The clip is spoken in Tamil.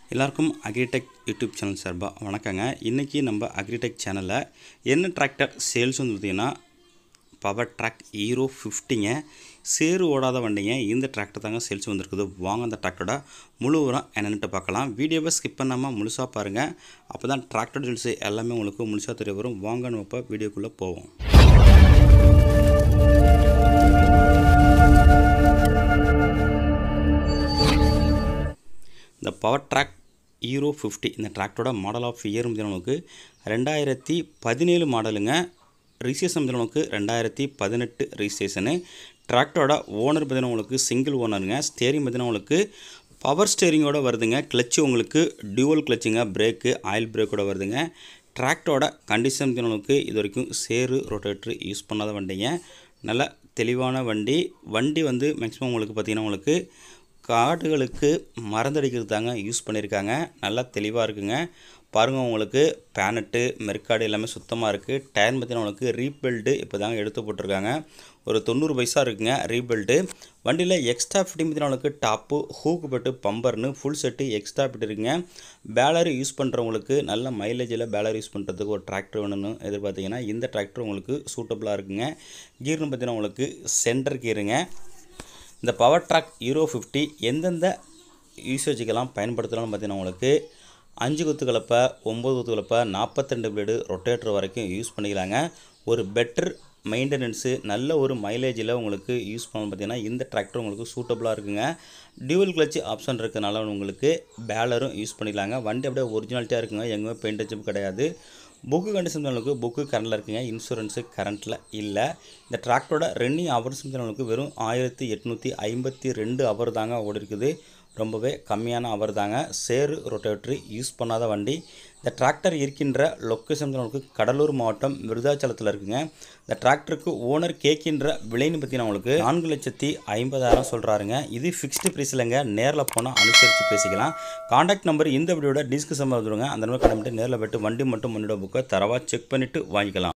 எல்லாருக்கும் அக்ரிடெக் யூடியூப் சேனல் சார்பாக வணக்கங்க இன்றைக்கி நம்ம அக்ரிடெக் சேனலில் என்ன டிராக்டர் சேல்ஸ் வந்து பார்த்தீங்கன்னா பவர் ட்ராக் ஹீரோ ஃபிஃப்டிங்க சேறு ஓடாத வண்டிங்க இந்த டிராக்டர் தாங்க சேல்ஸ் வந்திருக்குது வாங்க அந்த டிராக்டரோட முழு உரம் என்னென்னுட்டு பார்க்கலாம் வீடியோவை ஸ்கிப் பண்ணாமல் முழுசாக பாருங்கள் அப்போ தான் டிராக்டர் டீல்ஸ் எல்லாமே உங்களுக்கு முழுசாக தெரிய வரும் வாங்க நம்ம இப்போ வீடியோக்குள்ளே போவோம் இந்த பவர் ட்ராக் ஹீரோ ஃபிஃப்டி இந்த டிராக்டரோட மாடல் ஆஃப் இயர் நமக்கு ரெண்டாயிரத்தி பதினேழு மாடலுங்க ரிஜிஸ்ட்ரேஷன் நமக்கு ரெண்டாயிரத்தி பதினெட்டு ரிஜிஸ்ட்ரேஷனு டிராக்டரோட ஓனர் பார்த்தீங்கன்னா உங்களுக்கு சிங்கிள் ஓனருங்க ஸ்டேரிங் பார்த்தீங்கன்னா உங்களுக்கு பவர் ஸ்டேரிங்கோட வருதுங்க கிளச்சு உங்களுக்கு டியூவல் கிளச்சுங்க பிரேக்கு ஆயில் பிரேக்கோட வருதுங்க டிராக்டரோட கண்டிஷன் உங்களுக்கு இது வரைக்கும் சேரு ரொட்டேட்ரு யூஸ் பண்ணாத வண்டிங்க நல்ல தெளிவான வண்டி வண்டி வந்து மேக்ஸிமம் உங்களுக்கு பார்த்திங்கன்னா உங்களுக்கு காடுகளுக்கு மருந்தடிக்கிறது தாங்க யூஸ் பண்ணியிருக்காங்க நல்லா தெளிவாக இருக்குங்க பாருங்கள் உங்களுக்கு பேனட்டு மெர்க்காடு எல்லாமே சுத்தமாக இருக்குது டயர் பார்த்தீங்கன்னா உங்களுக்கு ரீபில்டு இப்போ தாங்க எடுத்து போட்டிருக்காங்க ஒரு தொண்ணூறு பைசா இருக்குங்க ரீபில்டு வண்டியில் எக்ஸ்ட்ரா ஃபிட்டிங் பார்த்தீங்கன்னா உங்களுக்கு டாப்பு ஹூக்கு பட்டு பம்பர்னு ஃபுல் செட்டு எக்ஸ்ட்ரா ஃபிட் இருக்குங்க பேலர் யூஸ் பண்ணுறவங்களுக்கு நல்ல மைலேஜில் பேலர் யூஸ் பண்ணுறதுக்கு ஒரு டிராக்டர் வேணும்னு எதிர்பார்த்தீங்கன்னா இந்த டிராக்டர் உங்களுக்கு சூட்டபுளாக இருக்குங்க கீர்னு பார்த்தீங்கன்னா உங்களுக்கு சென்டர் கீருங்க இந்த பவர் ட்ராக் ஹீரோ ஃபிஃப்டி எந்தெந்த யூசேஜுக்கெல்லாம் பயன்படுத்தலாம்னு பார்த்தீங்கன்னா உங்களுக்கு அஞ்சு குத்து கலப்பை ஒம்பது குத்து கலப்பை நாற்பத்தெண்டு பிளேடு ரொட்டேட்டர் வரைக்கும் யூஸ் பண்ணிக்கலாங்க ஒரு பெட்டர் மெயின்டெனன்ஸு நல்ல ஒரு மைலேஜில் உங்களுக்கு யூஸ் பண்ணணும் பார்த்தீங்கன்னா இந்த டிராக்டர் உங்களுக்கு சூட்டபுளாக இருக்குங்க டியூவல் கிளச்சு ஆப்ஷன் இருக்கிறனால உங்களுக்கு பேலரும் யூஸ் பண்ணிக்கலாங்க வண்டி அப்படியே ஒரிஜினாலிட்டியாக இருக்குங்க எங்கேயுமே பெயிண்ட் அச்சும் கிடையாது புக்கு கண்டிஷன் உங்களுக்கு புக்கு கரண்டில் இருக்குங்க இன்சூரன்ஸு கரண்ட்டில் இல்லை இந்த டிராக்டரோட ரன்னிங் ஹவர்ஸ் உங்களுக்கு வெறும் ஆயிரத்தி எட்நூற்றி ஐம்பத்தி ரெண்டு ஹவர் தாங்க ஓடி இருக்குது ரொம்பவே கம்மியான ஹவர் தாங்க சேரு ரொட்டேட்ரி யூஸ் பண்ணாத வண்டி இந்த டிராக்டர் இருக்கின்ற லொக்கேஷன் உங்களுக்கு கடலூர் மாவட்டம் விருதாச்சலத்தில் இருக்குங்க இந்த டிராக்டருக்கு ஓனர் கேட்கின்ற விலைன்னு பார்த்தீங்கன்னா உங்களுக்கு நான்கு லட்சத்தி ஐம்பதாயிரம் சொல்கிறாருங்க இது ஃபிக்ஸ்டு ப்ரைஸில்ங்க நேரில் போனால் அனுசரித்து பேசிக்கலாம் காண்டாக்ட் நம்பர் இந்த வீடியோட டிஸ்கிரிப்ஷன் வந்துடுங்க அந்த நம்பர் கடமிட்டு நேரில் போய்ட்டு வண்டி மட்டும் முன்னோட புக்கை தரவாக செக் பண்ணிவிட்டு வாங்கிக்கலாம்